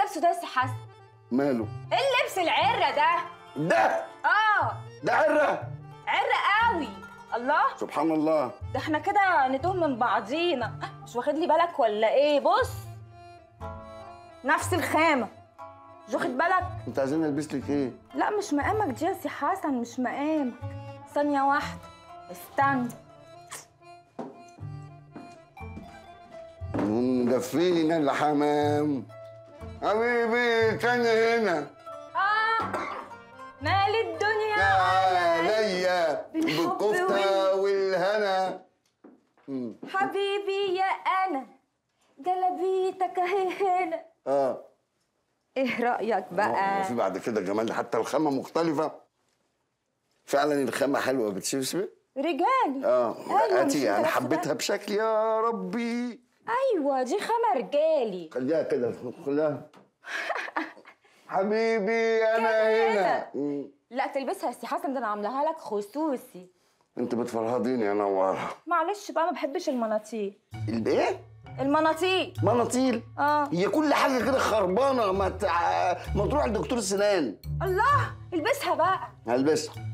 لابسه ده يا سي حسن ماله ايه اللبس العره ده ده اه ده عره عره قوي الله سبحان الله ده احنا كده نتوه من بعضينا مش واخد لي بالك ولا ايه بص نفس الخامه مش واخد بالك انت عايزين البس لك ايه لا مش مقامك دي يا سي حسن مش مقامك ثانيه واحده استنى مدفينا الحمام حبيبي كان هنا اه مال الدنيا يا عليا عليا بالحب بالكفته والهنا مم. حبيبي يا انا جلبيتك اهي هنا اه ايه رايك بقى وفي بعد كده جمال حتى الخامه مختلفه فعلا الخامه حلوه بتشوفي رجالي اه أيوة، مش اتي أنت انا لابسة حبيتها ده؟ بشكل يا ربي ايوه دي خامه رجالي خليها كده خليها حبيبي انا هنا مم. لا تلبسها يا سي حسن ده انا عاملاها لك خصوصي انت بتفرهديني يا نواره معلش بقى ما بحبش المناطيل الايه المناطيل مناطيل اه هي كل حاجه كده خربانه ما تع... ما تروح لدكتور سنان الله البسها بقى هلبسها